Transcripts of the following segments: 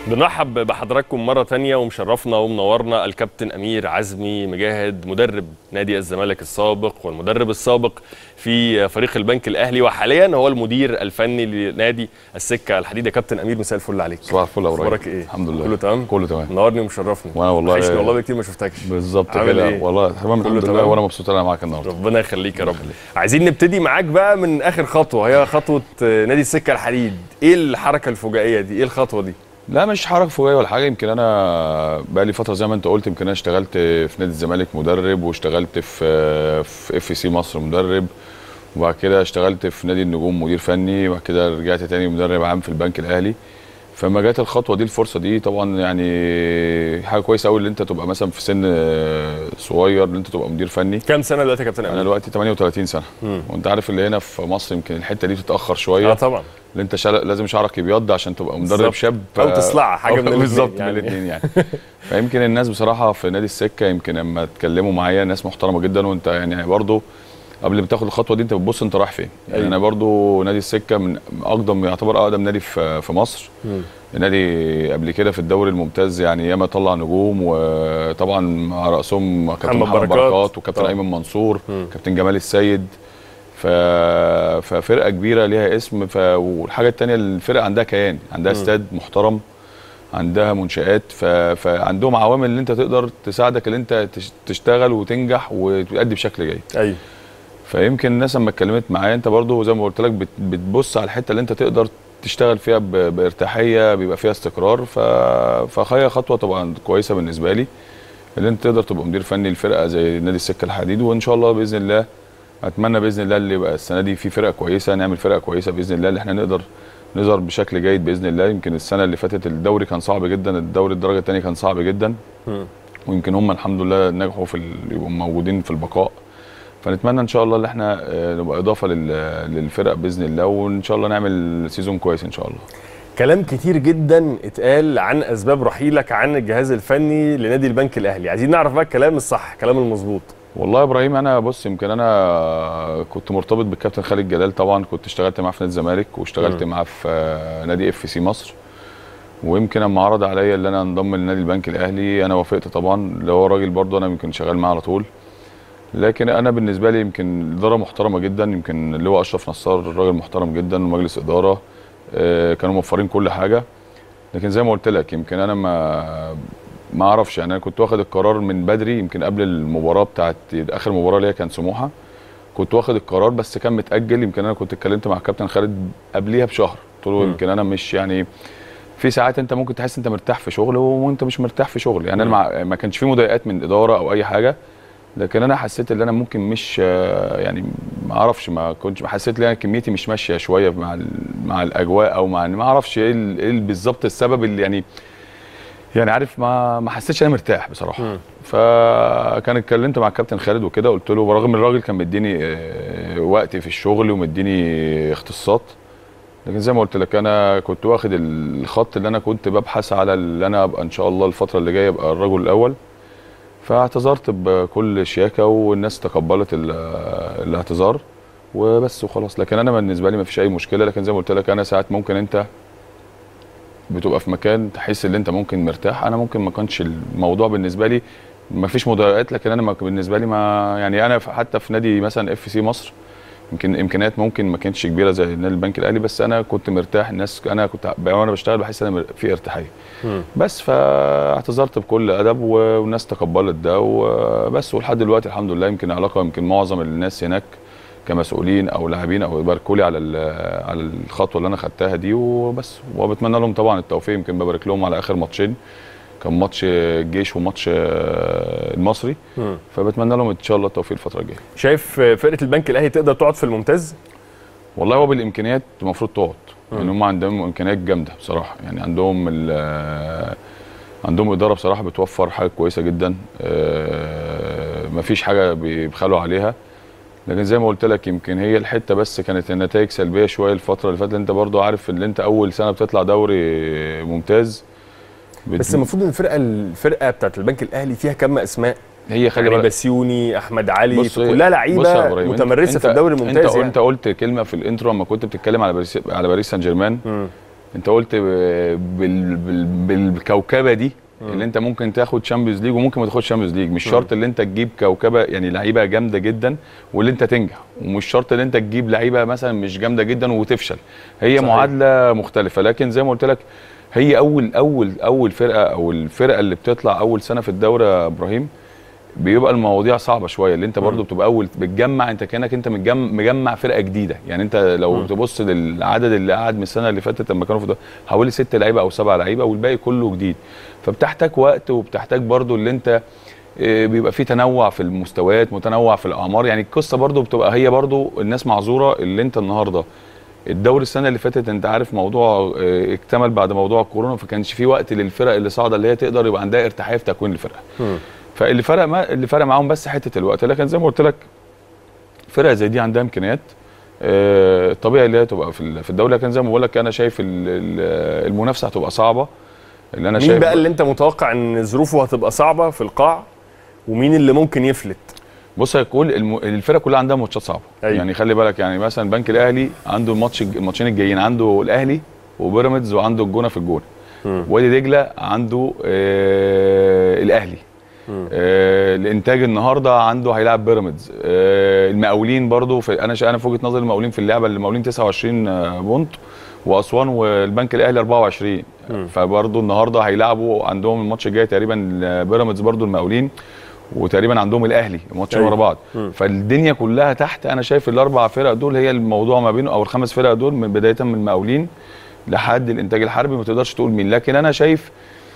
بنرحب بحضراتكم مرة تانية ومشرفنا ومنورنا الكابتن أمير عزمي مجاهد مدرب نادي الزمالك السابق والمدرب السابق في فريق البنك الأهلي وحاليا هو المدير الفني لنادي السكة الحديدة كابتن أمير مساء الفل عليك صباح الفل يا ابراهيم أخبارك إيه؟ الحمد لله كله تمام؟ كله تمام منورني ومشرفني وانا والله وحشني والله كتير ما شفتكش بالظبط عامل كده إيه؟ والله تمام كله الحمد لله تمام؟ وانا مبسوط ان انا معاك النهارده ربنا يخليك يا رب يخليك. عايزين نبتدي معاك بقى من آخر خطوة هي خطوة نادي السكة الحديد إيه الحركة الفجائية دي؟ إيه الخطوة دي؟ لا مش حركه فوقيه ولا حاجه يمكن انا بقى لي فتره زي ما انت قلت يمكن انا اشتغلت في نادي الزمالك مدرب واشتغلت في في اف سي مصر مدرب وبعد كده اشتغلت في نادي النجوم مدير فني وبعد كده رجعت تاني مدرب عام في البنك الاهلي فلما جت الخطوه دي الفرصه دي طبعا يعني حاجه كويسه قوي ان انت تبقى مثلا في سن صغير ان انت تبقى مدير فني كام سنة دلوقتي يا كابتن انا أمير؟ دلوقتي 38 سنه مم. وانت عارف اللي هنا في مصر يمكن الحته دي بتتاخر شويه اه طبعا اللي انت شل... لازم شعرك يبيض عشان تبقى مدرب بالظبط. شاب أو تصلعها، حاجة من الاتنين بالظبط من يعني. الاثنين يعني فيمكن الناس بصراحه في نادي السكه يمكن لما اتكلموا معايا ناس محترمه جدا وانت يعني برضو قبل ما تاخد الخطوه دي انت بتبص انت رايح فين يعني أيوة. انا برضو نادي السكه من اقدم يعتبر اقدم نادي في في مصر مم. نادي قبل كده في الدوري الممتاز يعني ياما طلع نجوم وطبعا على راسهم كابتن محمد محمد بركات. بركات وكابتن طبعا. ايمن منصور مم. كابتن جمال السيد ف... ففرقه كبيره ليها اسم ف... والحاجه الثانيه الفرقه عندها كيان عندها مم. استاد محترم عندها منشآت ف... فعندهم عوامل اللي انت تقدر تساعدك اللي انت تش- تشتغل وتنجح وتأدي بشكل جيد أيوه فيمكن الناس لما اتكلمت معايا انت برضو زي ما قلت لك بت... بتبص على الحته اللي انت تقدر تشتغل فيها ب... بارتاحيه بيبقى فيها استقرار ف... فهي خطوه طبعا كويسه بالنسبه لي اللي انت تقدر تبقى مدير فني لفرقه زي نادي السكه الحديد وان شاء الله باذن الله اتمنى باذن الله اللي يبقى السنه دي في فرقه كويسه نعمل فرقه كويسه باذن الله اللي احنا نقدر نظهر بشكل جيد باذن الله يمكن السنه اللي فاتت الدوري كان صعب جدا الدوري الدرجه الثانيه كان صعب جدا مم. ويمكن هم الحمد لله نجحوا في ال- يبقوا موجودين في البقاء فنتمنى ان شاء الله ان احنا آه، نبقى اضافه لل- للفرق باذن الله وان شاء الله نعمل سيزون كويس ان شاء الله كلام كتير جدا اتقال عن اسباب رحيلك عن الجهاز الفني لنادي البنك الاهلي عايزين نعرف بقى الكلام الصح الكلام المظبوط والله يا ابراهيم انا بص يمكن انا كنت مرتبط بالكابتن خالد جلال طبعا كنت اشتغلت معاه في نادي الزمالك واشتغلت مم. معاه في آه، نادي اف سي مصر ويمكن لما عرض عليا ان انا انضم لنادي البنك الاهلي انا وافقت طبعا اللي هو راجل برضه انا يمكن شغال معاه على طول لكن انا بالنسبه لي يمكن اداره محترمه جدا يمكن اللي هو اشرف نصار راجل محترم جدا ومجلس اداره آه، كانوا موفرين كل حاجه لكن زي ما قلت لك يمكن انا ما ما اعرفش يعني انا كنت واخد القرار من بدري يمكن قبل المباراه بتاعت اخر مباراه ليا كان سموحه كنت واخد القرار بس كان متاجل يمكن انا كنت اتكلمت مع الكابتن خالد قبليها بشهر قلت له مم. يمكن انا مش يعني في ساعات انت ممكن تحس انت مرتاح في شغل وانت مش مرتاح في شغل يعني انا مم. مع- ما كانش في مضايقات من الاداره او اي حاجه لكن انا حسيت ان انا ممكن مش آه، يعني ما اعرفش ما كنتش حسيت ان انا كميتي مش ماشيه شويه مع ال- مع الاجواء او مع ما اعرفش ايه ال- ايه بالظبط السبب اللي يعني يعني عارف ما ما حسيتش ان انا مرتاح بصراحه مم. فكان اتكلمت مع الكابتن خالد وكده قلت له برغم الراجل كان مديني آه، وقت في الشغل ومديني اختصاصات لكن زي ما قلت لك انا كنت واخد الخط اللي انا كنت ببحث على اللي انا ابقى ان شاء الله الفتره اللي جايه ابقى الرجل الاول فاعتذرت بكل شياكه والناس تقبلت ال- الاعتذار وبس وخلاص لكن انا بالنسبه لي ما فيش اي مشكله لكن زي ما قلت لك انا ساعات ممكن انت بتبقى في مكان تحس ان انت ممكن مرتاح انا ممكن ما كانش الموضوع بالنسبه لي ما فيش مضايقات لكن انا ما- بالنسبه لي ما يعني انا ف- حتى في نادي مثلا اف سي مصر يمكن امكانيات ممكن ما كانتش كبيره زي نادي البنك الاهلي بس انا كنت مرتاح الناس انا كنت وانا بشتغل بحس ان انا مر- في ارتاحيه مم. بس فاعتذرت بكل ادب و- والناس تقبلت ده وبس ولحد دلوقتي الحمد لله يمكن علاقه يمكن معظم الناس هناك كمسؤولين او لاعبين او يباركوا لي على ال- على الخطوه اللي انا خدتها دي وبس وبتمنى لهم طبعا التوفيق يمكن ببارك لهم على اخر ماتشين كان ماتش الجيش وماتش آه، المصري مم. فبتمنى لهم ان شاء الله التوفيق الفتره الجايه شايف فرقه البنك الاهلي تقدر تقعد في الممتاز والله هو بالامكانيات المفروض تقعد مم. يعني هم عندهم امكانيات جامده بصراحه يعني عندهم ال- عندهم اداره بصراحه بتوفر حاجه كويسه جدا آه، مفيش حاجه بيبخلوا عليها لكن زي ما قلت لك يمكن هي الحته بس كانت النتائج سلبيه شويه الفتره اللي فاتت انت برضو عارف ان انت اول سنه بتطلع دوري ممتاز بت- بس المفروض ان الفرقه الفرقه بتاعت البنك الاهلي فيها كم اسماء هي خلي يعني بالك بسيوني احمد علي بص هي- كلها بص يا لعيبه إبراهيم، أنت- متمرسه أنت في الدوري الممتاز انت يعني انت قلت كلمه في الانترو لما كنت بتتكلم على باريس على باريس سان جيرمان مم. انت قلت ب- بال بال بالكوكبه دي اللي انت ممكن تاخد شامبيونز ليج وممكن ما تاخدش شامبيونز ليج مش شرط اللي انت تجيب كوكبه يعني لعيبه جامده جدا واللي انت تنجح ومش شرط اللي انت تجيب لعيبه مثلا مش جامده جدا وتفشل هي صحيح. صحيح. معادله مختلفه لكن زي ما قلت لك هي اول اول اول فرقه او الفرقه اللي بتطلع اول سنه في الدوري يا ابراهيم بيبقى المواضيع صعبه شويه اللي انت برضو بتبقى اول بتجمع انت كانك انت متجمع, مجمع فرقه جديده يعني انت لو مم. تبص للعدد اللي قعد من السنه اللي فاتت لما كانوا في الدوري حوالي ست لعيبه او سبع لعيبه والباقي كله جديد فبتحتاج وقت وبتحتاج برضو اللي انت اه، بيبقى في تنوع في المستويات متنوع في الاعمار يعني القصه برضو بتبقى هي برضو الناس معذوره اللي انت النهارده الدوري السنه اللي فاتت انت عارف موضوع اه، اكتمل بعد موضوع الكورونا فكانش في وقت للفرق اللي صاعده اللي هي تقدر يبقى عندها ارتحاف في تكوين الفرقه مم. فاللي فرق ما اللي فرق معاهم بس حته الوقت لكن زي ما قلت لك فرقه زي دي عندها امكانيات آه، طبيعي اللي هي تبقى في ال- في الدوري لكن زي ما بقول لك انا شايف ال- ال- المنافسه هتبقى صعبه اللي انا مين شايف بقى اللي انت متوقع ان ظروفه هتبقى صعبه في القاع ومين اللي ممكن يفلت بص يا كل الم... الفرق كلها عندها ماتشات صعبه أيوة. يعني خلي بالك يعني مثلا البنك الاهلي عنده الماتش الماتشين الجايين عنده الاهلي وبيراميدز وعنده الجونه في الجونه مم. وادي دجله عنده آه الاهلي مم. آه الانتاج النهارده عنده هيلاعب بيراميدز آه المقاولين برضو في انا ش... انا في وجهه نظري المقاولين في اللعبه اللي المقاولين 29 آه، بونت واسوان والبنك الاهلي 24 مم. فبرضو النهارده هيلاعبوا عندهم الماتش الجاي تقريبا آه، بيراميدز برضو المقاولين وتقريبا عندهم الاهلي ماتشين أيوة. ورا بعض مم. فالدنيا كلها تحت انا شايف الاربع فرق دول هي الموضوع ما بينه او الخمس فرق دول من بدايه من المقاولين لحد الانتاج الحربي ما تقدرش تقول مين لكن انا شايف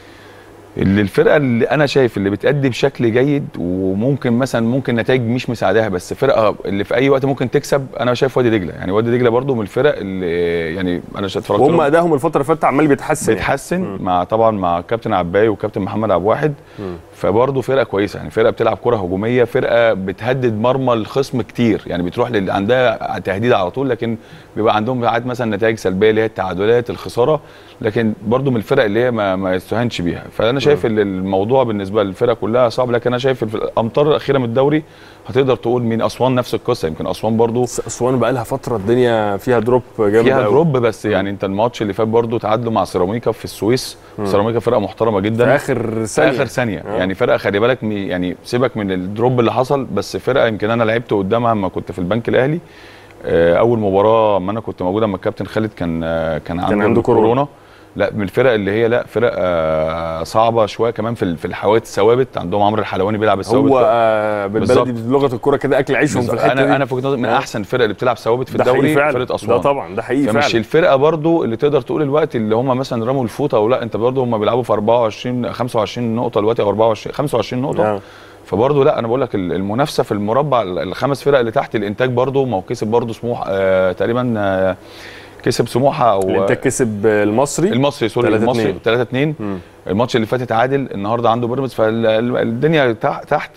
اللي الفرقه اللي انا شايف اللي بتأدي بشكل جيد وممكن مثلا ممكن نتائج مش مساعداها بس فرقه اللي في اي وقت ممكن تكسب انا شايف وادي دجله يعني وادي دجله برضو من الفرق اللي يعني انا اتفرجت وهم لهم. ادائهم الفتره اللي فاتت عمال بيتحسن يعني. بيتحسن مم. مع طبعا مع كابتن عباي وكابتن محمد عبد واحد مم. فبرضه فرقه كويسه يعني فرقه بتلعب كره هجوميه فرقه بتهدد مرمى الخصم كتير يعني بتروح للي عندها تهديد على طول لكن بيبقى عندهم ساعات مثلا نتائج سلبيه اللي هي التعادلات الخساره لكن برضه من الفرق اللي هي ما, ما يستهانش بيها فانا شايف ان الموضوع بالنسبه للفرقه كلها صعب لكن انا شايف في الامتار الاخيره من الدوري هتقدر تقول مين اسوان نفس القصه يمكن اسوان برضه بس اسوان بقى لها فتره الدنيا فيها دروب جامد فيها أوي. دروب بس يعني انت الماتش اللي فات برضه تعادلوا مع سيراميكا في السويس سيراميكا فرقه محترمه جدا في اخر في ثانيه اخر ثانيه آه. يعني فرقه خلي بالك مي- يعني سيبك من الدروب اللي حصل بس فرقه يمكن انا لعبت قدامها لما كنت في البنك الاهلي آه، اول مباراه اما انا كنت موجود اما الكابتن خالد كان آه، كان عنده, عنده كورونا. كورونا لا من الفرق اللي هي لا فرق آه، صعبه شويه كمان في ال- في الحوادث الثوابت عندهم عمرو الحلواني بيلعب الثوابت هو آه بالبلدي بالظبط. بلغه الكوره كده اكل عيشهم في بالظبط. الحته انا دي انا في وجهه نظري من آه. احسن الفرق اللي بتلعب ثوابت في ده حقيقي الدوري فعلا فرقه اسوان ده طبعا ده حقيقي فمش فعلا الفرقه برضو اللي تقدر تقول الوقت اللي هم مثلا رموا الفوطه او لا انت برضو هم بيلعبوا في 24 25 نقطه دلوقتي او 24 25 نقطه آه. فبرضه لا انا بقول لك ال- المنافسه في المربع ال- الخمس فرق اللي تحت الانتاج برضه ما هو كسب برضه سموح آه تقريبا آه كسب سموحه او الانتاج كسب المصري المصري سوري 3-2. المصري 3 2 مم. الماتش اللي فات اتعادل النهارده عنده بيراميدز فالدنيا تحت, تحت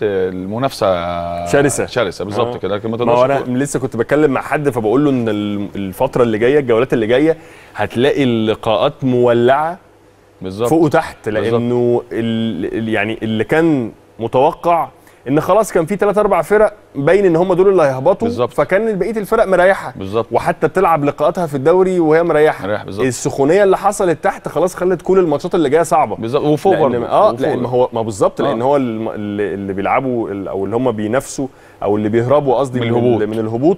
المنافسه شرسة. شرسه بالظبط آه. كده لكن ما ما هو تقدرش انا لسه كنت بتكلم مع حد فبقول له ان ال- الفتره اللي جايه الجولات اللي جايه هتلاقي اللقاءات مولعه بالظبط فوق وتحت لانه ال ال- يعني اللي كان متوقع ان خلاص كان في ثلاث اربع فرق باين ان هم دول اللي هيهبطوا بالظبط. فكان بقيه الفرق مريحه بالظبط وحتى بتلعب لقاءاتها في الدوري وهي مريحه مريح بالظبط السخونيه اللي حصلت تحت خلاص خلت كل الماتشات اللي جايه صعبه بالظبط وفوق لان برضه اه وفوق. لان ما هو ما بالظبط لان آه. هو الم- اللي, اللي بيلعبوا ال- او اللي هم بينافسوا او اللي بيهربوا قصدي من من, الهبوط. ال- من الهبوط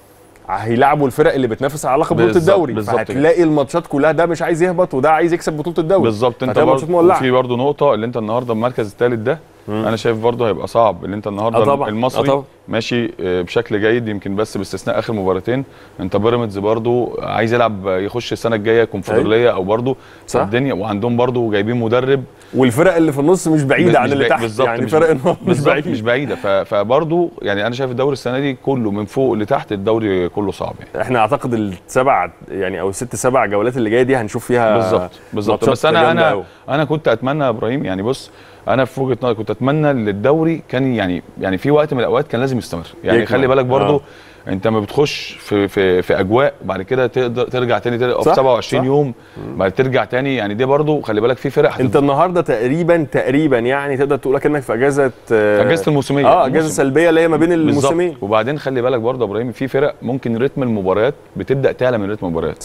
هيلعبوا الفرق اللي بتنافس على لقب بطوله بالظبط- الدوري بالظبط كده. فهتلاقي الماتشات كلها ده مش عايز يهبط وده عايز يكسب بطوله الدوري بالظبط انت هتلاقي ماتشات برضه مولعة. في برضه نقطه اللي انت النهارده المركز الثالث ده مم. انا شايف برضه هيبقى صعب اللي انت النهارده آه طبعاً. المصري آه طبعاً. ماشي آه، بشكل جيد يمكن بس باستثناء اخر مباراتين انت بيراميدز برضه عايز يلعب آه، يخش السنه الجايه كونفدراليه او برضه صح. الدنيا وعندهم برضه جايبين مدرب والفرق اللي في النص مش بعيده عن مش اللي بعيد- تحت بالظبط، يعني مش فرق بعيد. النص مش بالظبط بعيد مش بعيده ف- فبرضه يعني انا شايف الدوري السنه دي كله من فوق لتحت الدوري كله صعب يعني احنا اعتقد السبع يعني او الست سبع جولات اللي جايه دي هنشوف فيها بالظبط بالظبط ماتشات بس انا جامدة انا أوي. انا كنت اتمنى يا ابراهيم يعني بص انا في وجهه نظري كنت اتمنى ان الدوري كان يعني يعني في وقت من الاوقات كان لازم يستمر يعني يكمل. خلي بالك برضو آه. انت ما بتخش في في في اجواء بعد كده تقدر ترجع تاني تاني صح، في 27 صح. يوم بعد ترجع تاني يعني دي برضو خلي بالك في فرق انت النهارده تقريبا تقريبا يعني تقدر تقول انك في اجازه آه، اجازه الموسميه اه اجازه الموسم. سلبيه اللي هي ما بين بالظبط. الموسمين وبعدين خلي بالك برضه يا ابراهيم في فرق ممكن رتم المباريات بتبدا تعلى من رتم المباريات صح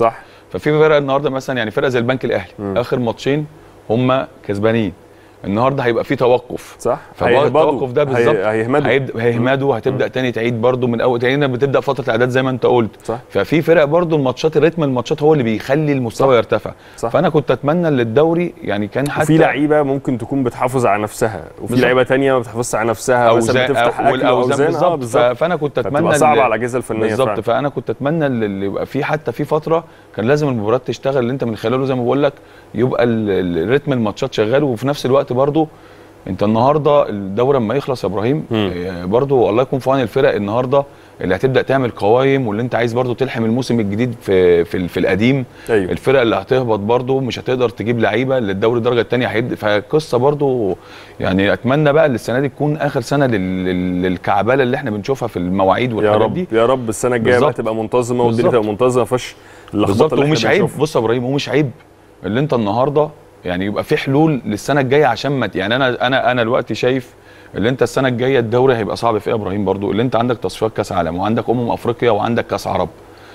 ففي فرق النهارده مثلا يعني فرقه زي البنك الاهلي مم. اخر ماتشين هم كسبانين النهارده هيبقى في توقف صح فبقى هيهبطوا. التوقف ده هي- بالظبط هيهمدوا هيبدا هيهمدوا هتبدا تاني تعيد برده من اول تاني بتبدا فتره الاعداد زي ما انت قلت صح ففي فرق برده الماتشات الريتم الماتشات هو اللي بيخلي المستوى يرتفع صح. فانا كنت اتمنى للدوري يعني كان حتى وفي لعيبه ممكن تكون بتحافظ على نفسها وفي بالظبط. لعيبه تانية ما بتحافظش على نفسها مثلا اوزان بتفتح اكل والاوزان اوزان آه، بالظبط ف- فانا كنت اتمنى فتبقى صعبه ال- على الاجهزه الفنيه بالظبط فعلا. فانا كنت اتمنى اللي يبقى في حتى في فتره كان لازم المباريات تشتغل اللي انت من خلاله زي ما بقول لك يبقى ال- ال- الريتم الماتشات شغال وفي نفس الوقت برضو انت النهارده الدوري اما يخلص يا ابراهيم مم. آه، برضو الله يكون في عون الفرق النهارده اللي هتبدا تعمل قوائم واللي انت عايز برضو تلحم الموسم الجديد في في, ال- في القديم ايوه الفرق اللي هتهبط برضو مش هتقدر تجيب لعيبه للدوري الدرجه الثانيه هيد فقصه برضو يعني اتمنى بقى ان السنه دي تكون اخر سنه لل- لل- للكعبله اللي احنا بنشوفها في المواعيد يا والحاجات رب دي يا رب السنه الجايه بقى بالظبط. تبقى منتظمه والدنيا بالظبط. تبقى منتظمه ما فيهاش اللخبطه بالظبط اللي ومش احنا عيب بنشوفها. بص يا ابراهيم ومش عيب اللي انت النهارده يعني يبقى في حلول للسنه الجايه عشان ما ت- يعني انا انا انا دلوقتي شايف اللي انت السنه الجايه الدوري هيبقى صعب في ايه يا ابراهيم برضو اللي انت عندك تصفيات كاس عالم وعندك امم افريقيا وعندك كاس عرب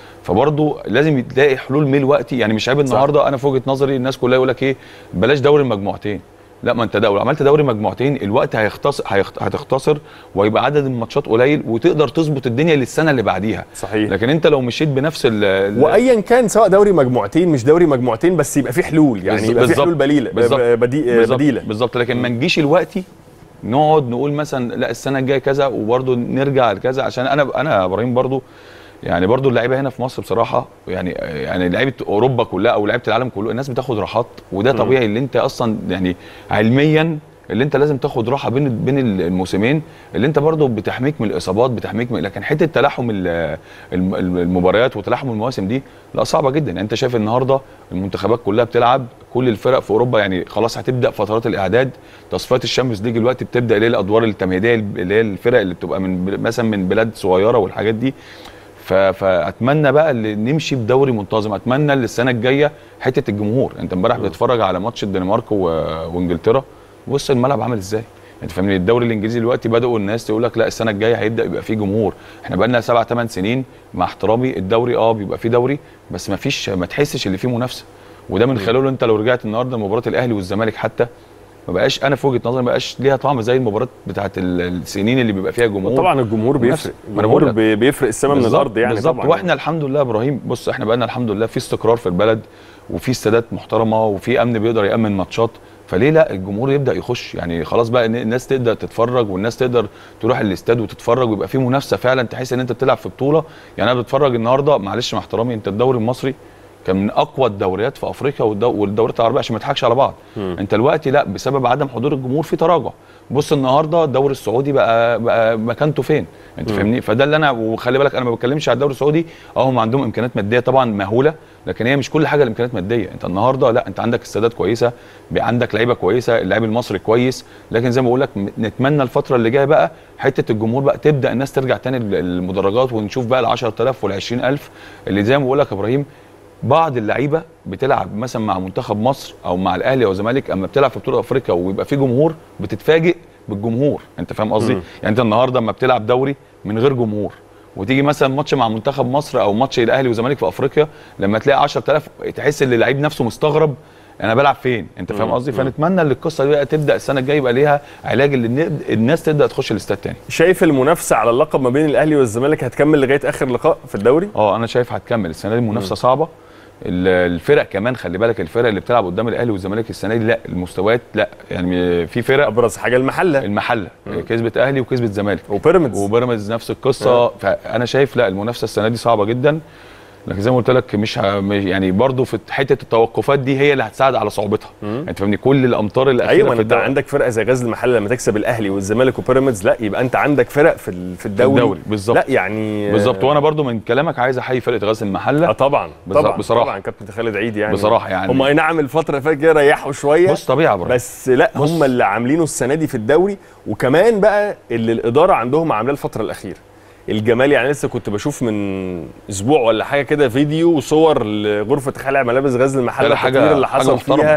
فبرضو لازم تلاقي حلول من الوقت يعني مش عيب النهارده انا في وجهه نظري الناس كلها يقول لك ايه بلاش دوري المجموعتين لا ما انت دوري عملت دوري مجموعتين الوقت هيختصر هيخت- هتختصر ويبقى عدد الماتشات قليل وتقدر تظبط الدنيا للسنه اللي بعديها صحيح لكن انت لو مشيت بنفس ال- ال وايا كان سواء دوري مجموعتين مش دوري مجموعتين بس يبقى في حلول يعني بالظبط. يبقى في بالظبط. حلول بديله بالظبط. بدي... بالظبط بديله بالظبط لكن ما نجيش الوقت نقعد نقول مثلا لا السنه الجايه كذا وبرده نرجع لكذا عشان انا انا يا ابراهيم برضو يعني برضو اللعيبه هنا في مصر بصراحه يعني يعني لعيبه اوروبا كلها او لعيبه العالم كله الناس بتاخد راحات وده مم. طبيعي اللي انت اصلا يعني علميا اللي انت لازم تاخد راحه بين بين الموسمين اللي انت برضو بتحميك من الاصابات بتحميك من لكن حته تلاحم ال- الم- المباريات وتلاحم المواسم دي لا صعبه جدا يعني انت شايف النهارده المنتخبات كلها بتلعب كل الفرق في اوروبا يعني خلاص هتبدا فترات الاعداد تصفيات الشامبيونز ليج دلوقتي بتبدا اللي هي الادوار التمهيديه اللي هي الفرق اللي بتبقى من بل- مثلا من بلاد صغيره والحاجات دي ف- فاتمنى بقى اللي نمشي بدوري منتظم اتمنى اللي السنه الجايه حته الجمهور انت امبارح بتتفرج على ماتش الدنمارك و- وانجلترا بص الملعب عامل ازاي انت فاهمني الدوري الانجليزي دلوقتي بداوا الناس تقول لك لا السنه الجايه هيبدا يبقى فيه جمهور احنا بقى لنا سبع ثمان سنين مع احترامي الدوري اه بيبقى فيه دوري بس ما فيش ما تحسش اللي فيه منافسه وده من خلاله انت لو رجعت النهارده لمباراه الاهلي والزمالك حتى ما بقاش انا في وجهه نظري ما بقاش ليها طعم زي المباراه بتاعت ال- السنين اللي بيبقى فيها جمهور طبعا الجمهور ونفس- بيفرق ما أنا الجمهور بقول لك. بي- بيفرق السماء من بالظبط، الارض يعني بالظبط طبعا واحنا الحمد لله يا ابراهيم بص احنا بقالنا الحمد لله في استقرار في البلد وفي استادات محترمه وفي امن بيقدر يامن ماتشات فليه لا الجمهور يبدا يخش يعني خلاص بقى إن الناس تقدر تتفرج والناس تقدر تروح الاستاد وتتفرج ويبقى في منافسه فعلا تحس ان انت بتلعب في بطوله يعني انا بتفرج النهارده معلش مع احترامي انت الدوري المصري كان من اقوى الدوريات في افريقيا والدو- والدوريات العربيه عشان ما نضحكش على بعض مم. انت دلوقتي لا بسبب عدم حضور الجمهور في تراجع بص النهارده الدوري السعودي بقى بقى مكانته فين انت مم. فاهمني فده اللي انا وخلي بالك انا ما بتكلمش على الدوري السعودي اه هم عندهم امكانيات ماديه طبعا مهوله لكن هي مش كل حاجه الامكانيات ماديه انت النهارده لا انت عندك استادات كويسه بقى عندك لعيبه كويسه اللاعب المصري كويس لكن زي ما بقول لك م- نتمنى الفتره اللي جايه بقى حته الجمهور بقى تبدا الناس ترجع تاني ال- المدرجات ونشوف بقى ال 10000 وال 20000 اللي زي ما بقول لك يا ابراهيم بعض اللعيبه بتلعب مثلا مع منتخب مصر او مع الاهلي او الزمالك اما بتلعب في بطوله افريقيا ويبقى في جمهور بتتفاجئ بالجمهور انت فاهم قصدي مم. يعني انت النهارده اما بتلعب دوري من غير جمهور وتيجي مثلا ماتش مع منتخب مصر او ماتش الاهلي والزمالك في افريقيا لما تلاقي 10000 تحس ان اللعيب نفسه مستغرب انا بلعب فين انت فاهم مم. قصدي مم. فنتمنى ان القصه دي بقى تبدا السنه الجايه يبقى ليها علاج اللي الن- الناس تبدا تخش الاستاد تاني شايف المنافسه على اللقب ما بين الاهلي والزمالك هتكمل لغايه اخر لقاء في الدوري اه انا شايف هتكمل السنه دي المنافسه صعبه ال- الفرق كمان خلي بالك الفرق اللي بتلعب قدام الاهلي والزمالك السنه دي لا المستويات لا يعني في فرق ابرز حاجه المحله المحله كسبت اهلي وكسبت زمالك وبيراميدز وبيراميدز نفس القصه فانا شايف لا المنافسه السنه دي صعبه جدا لكن زي ما قلت لك مش ه... مش- يعني برضو في حته التوقفات دي هي اللي هتساعد على صعوبتها مم. انت فاهمني كل الامطار الاخيره ايوه ما في انت الدوري عندك فرقه زي غزل المحله لما تكسب الاهلي والزمالك وبيراميدز لا يبقى انت عندك فرق في ال- في الدوري, الدوري، بالظبط. لا يعني بالظبط وانا برضو من كلامك عايز احيي فرقه غزل اه المحله طبعا بص- طبعا بصراحة. طبعا كابتن خالد عيد يعني بصراحه يعني هم اي نعم الفتره اللي فاتت كده ريحوا شويه بص طبيعي يا ابراهيم بس لا بص. هم اللي عاملينه السنه دي في الدوري وكمان بقى اللي الاداره عندهم عاملاه الفتره الاخيره الجمال يعني لسه كنت بشوف من اسبوع ولا حاجه كده فيديو وصور لغرفه خلع ملابس غزل المحله لا، لا، حاجة- التطوير اللي حاجة حصل محترمة. فيها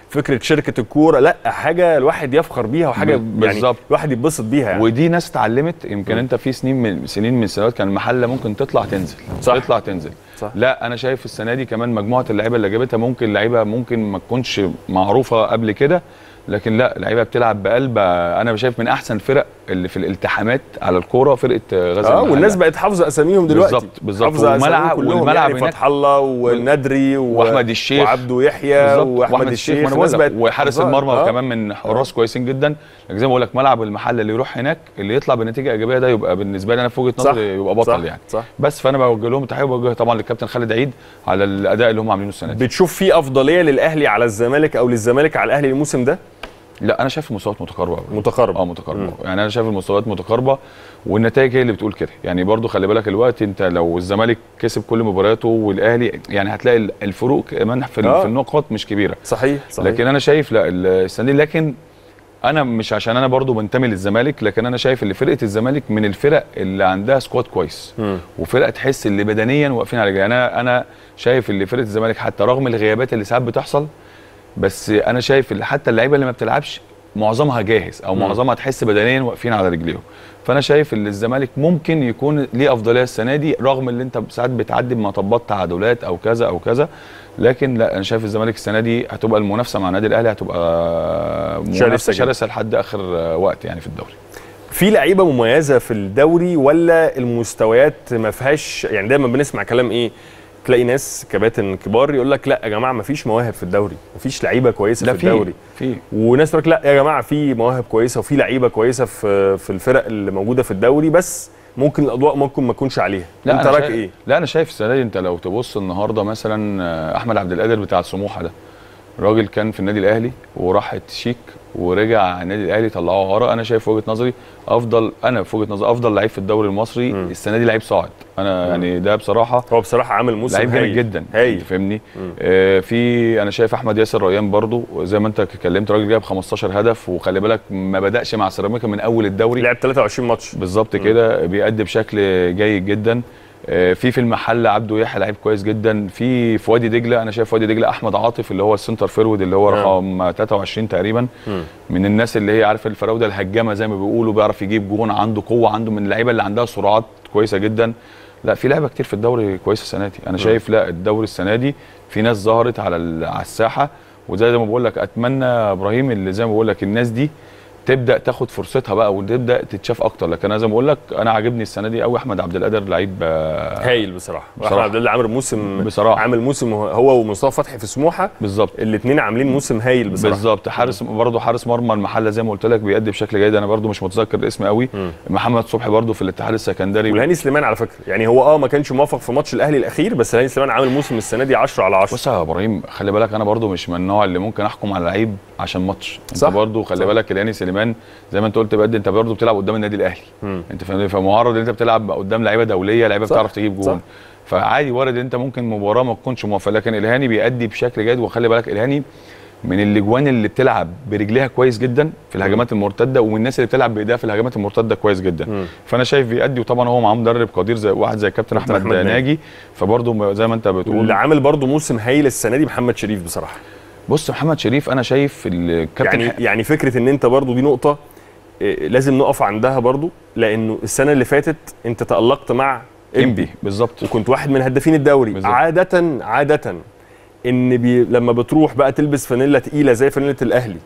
فكره شركه الكوره لا حاجه الواحد يفخر بيها وحاجه ب- يعني بالظبط. الواحد يتبسط بيها يعني ودي ناس اتعلمت يمكن م. انت في سنين من سنين من سنوات كان المحله ممكن تطلع تنزل صح. تطلع تنزل صح. لا انا شايف السنه دي كمان مجموعه اللعيبه اللي جابتها ممكن لعيبه ممكن ما تكونش معروفه قبل كده لكن لا لعيبه بتلعب بقلب انا شايف من احسن فرق اللي في الالتحامات على الكوره فرقه غزل اه المحلة. والناس بقت حافظه اساميهم دلوقتي بالظبط، بالظبط. حافظه والملعب- أساميهم كلهم والملعب يعني هناك- فتح الله والندري و... واحمد الشيخ. وعبده يحيى بالظبط. واحمد الشيخ ما انا الناس بقول لك بقت وحارس حافظاها. المرمى آه. كمان من حراس كويسين جدا لكن زي ما بقول لك ملعب المحل اللي يروح هناك اللي يطلع بنتيجه ايجابيه ده يبقى بالنسبه لي انا في وجهه صح. نظري يبقى بطل صح. يعني صح بس فانا بوجه لهم تحيه وبوجه طبعا للكابتن خالد عيد على الاداء اللي هم عاملينه السنه دي بتشوف في افضليه للاهلي على الزمالك او للزمالك على الاهلي الموسم ده لا انا شايف المستويات متقاربه قوي متقارب اه متقاربه يعني انا شايف المستويات متقاربه والنتائج هي اللي بتقول كده يعني برضو خلي بالك الوقت انت لو الزمالك كسب كل مبارياته والاهلي يعني هتلاقي الفروق كمان في, آه. آه. في النقط مش كبيره صحيح صحيح لكن انا شايف لا السنه دي لكن انا مش عشان انا برضو بنتمي للزمالك لكن انا شايف ان فرقه الزمالك من الفرق اللي عندها سكواد كويس مم. وفرقه تحس اللي بدنيا واقفين على رجلها انا انا شايف ان فرقه الزمالك حتى رغم الغيابات اللي ساعات بتحصل بس انا شايف ان حتى اللعيبه اللي ما بتلعبش معظمها جاهز او مم. معظمها تحس بدنيا واقفين على رجليهم فانا شايف ان الزمالك ممكن يكون ليه افضليه السنه دي رغم ان انت ساعات بتعدي بمطبات تعادلات او كذا او كذا لكن لا انا شايف الزمالك السنه دي هتبقى المنافسه مع النادي الاهلي هتبقى شرسة منافسه جدا. شرسه لحد اخر وقت يعني في الدوري في لعيبه مميزه في الدوري ولا المستويات ما فيهاش يعني دايما بنسمع كلام ايه تلاقي ناس كباتن كبار يقول لك لا يا جماعه ما فيش مواهب في الدوري ما فيش لعيبه كويسه لا في في الدوري في وناس تقول لك لا يا جماعه في مواهب كويسه وفي لعيبه كويسه في في الفرق اللي موجوده في الدوري بس ممكن الاضواء ممكن ما تكونش عليها انت أنا رايك شايف- ايه لا انا شايف السنه دي انت لو تبص النهارده مثلا آه، احمد عبد القادر بتاع سموحه ده راجل كان في النادي الاهلي وراح التشيك ورجع النادي الاهلي طلعوه ورا انا شايف وجهه نظري افضل انا في وجهه نظري افضل لعيب في الدوري المصري مم. السنه دي لعيب صاعد انا مم. يعني ده بصراحه هو بصراحه عامل موسم لعيب جامد هايل. جدا هايل انت فاهمني مم. آه في انا شايف احمد ياسر ريان برضو زي ما انت اتكلمت راجل جايب 15 هدف وخلي بالك ما بداش مع سيراميكا من اول الدوري لعب 23 ماتش بالظبط مم. كده بيأدي بشكل جيد جدا آه، في في المحل عبده يحيى لعيب كويس جدا في في وادي دجله انا شايف وادي دجله احمد عاطف اللي هو السنتر فيرود اللي هو نعم. رقم 23 تقريبا مم. من الناس اللي هي عارف الفراوده الهجامه زي ما بيقولوا بيعرف يجيب جون عنده قوه عنده من اللعيبه اللي عندها سرعات كويسه جدا لا في لعيبه كتير في الدوري كويسه السنه دي انا شايف لا الدوري السنه دي في ناس ظهرت على ال- على الساحه وزي ما بقول لك اتمنى يا ابراهيم اللي زي ما بقول لك الناس دي تبدا تاخد فرصتها بقى وتبدا تتشاف اكتر لكن انا زي ما بقول لك انا عاجبني السنه دي قوي احمد عبد القادر لعيب آه، هايل بصراحه بصراحة. احمد عبد الله عامل موسم بصراحة. عامل موسم هو ومصطفى فتحي في سموحه بالظبط الاثنين عاملين موسم هايل بصراحه بالظبط حارس برضه حارس مرمى المحله زي ما قلت لك بيأدي بشكل جيد انا برضه مش متذكر الاسم قوي مم. محمد صبحي برضه في الاتحاد السكندري والهاني سليمان على فكره يعني هو اه ما كانش موفق في ماتش الاهلي الاخير بس الهاني سليمان عامل موسم السنه دي 10 على 10 بص يا ابراهيم خلي بالك انا برضو مش من النوع اللي ممكن احكم على لعيب عشان ماتش انت صح. برضو خلي صح. بالك الهاني سليمان زي ما انت قلت بجد انت برضو بتلعب قدام النادي الاهلي مم. انت فاهمني فمعرض ان انت بتلعب قدام لعيبه دوليه لعيبه صح. بتعرف تجيب صح. جون فعادي وارد انت ممكن مباراه ما تكونش موفق لكن الهاني بيأدي بشكل جيد وخلي بالك الهاني من الاجوان اللي بتلعب برجليها كويس جدا في الهجمات المرتده ومن الناس اللي بتلعب بايديها في الهجمات المرتده كويس جدا مم. فانا شايف بيأدي وطبعا هو معاه مدرب قدير زي واحد زي كابتن كابتن احمد, أحمد ناجي. ناجي فبرضه زي ما انت بتقول واللي عامل برضه موسم هايل السنه دي محمد شريف بصراحه بص محمد شريف انا شايف الكابتن يعني يعني فكره ان انت برضه دي نقطه إيه، لازم نقف عندها برضه لانه السنه اللي فاتت انت تالقت مع انبي بالظبط وكنت واحد من هدافين الدوري بالظبط. عاده عاده ان بي لما بتروح بقى تلبس فانيلا تقيله زي فانيله الاهلي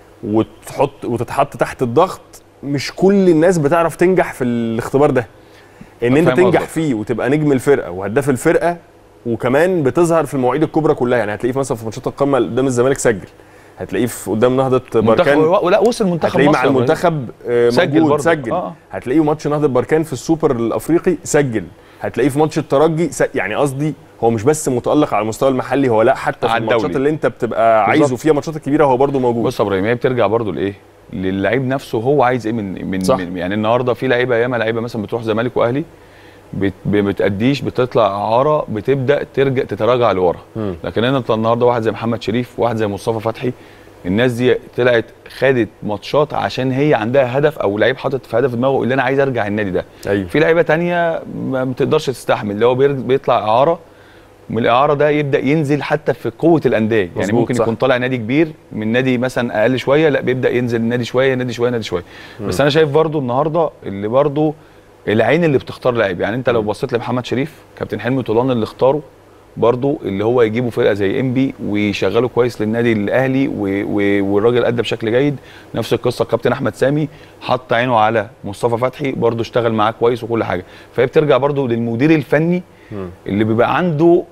وتحط وتتحط تحت الضغط مش كل الناس بتعرف تنجح في الاختبار ده ان انت فاهم تنجح قصدك. فيه وتبقى نجم الفرقه وهداف الفرقه وكمان بتظهر في المواعيد الكبرى كلها يعني هتلاقيه في مثلا في ماتشات القمه قدام الزمالك سجل هتلاقيه في قدام نهضه بركان منتخب لا وصل منتخب هتلاقيه مصر مع يا إبراهيم. المنتخب آه، سجل موجود برضه. سجل آه. هتلاقيه ماتش نهضه بركان في السوبر الافريقي سجل هتلاقيه في ماتش الترجي س... يعني قصدي هو مش بس متالق على المستوى المحلي هو لا حتى في على الماتشات الدولي. اللي انت بتبقى عايزه بالظبط. فيها ماتشات الكبيره هو برده موجود بص يا ابراهيم هي بترجع برضو لايه؟ للعيب نفسه هو عايز ايه من من, صح. من يعني النهارده في لعيبه ياما لعيبه مثلا بتروح زمالك واهلي بت ما بتأديش بتطلع اعاره بتبدا ترجع تتراجع لورا مم. لكن انت النهارده واحد زي محمد شريف واحد زي مصطفى فتحي الناس دي طلعت خدت ماتشات عشان هي عندها هدف او لعيب حاطط في هدف في دماغه اللي انا عايز ارجع النادي ده ايوه في لعيبه تانية ما بتقدرش تستحمل اللي هو بير- بيطلع اعاره من الاعاره ده يبدا ينزل حتى في قوه الانديه يعني مظبوط، ممكن صح. يكون طالع نادي كبير من نادي مثلا اقل شويه لا بيبدا ينزل نادي شويه نادي شويه نادي شويه بس انا شايف برضو النهارده اللي برضو العين اللي بتختار لاعب يعني انت لو بصيت لمحمد شريف كابتن حلمي طولان اللي اختاره برضو اللي هو يجيبوا فرقه زي انبي ويشغله كويس للنادي الاهلي و... و... والراجل ادى بشكل جيد نفس القصه كابتن احمد سامي حط عينه على مصطفى فتحي برضو اشتغل معاه كويس وكل حاجه فهي بترجع برضو للمدير الفني اللي بيبقى عنده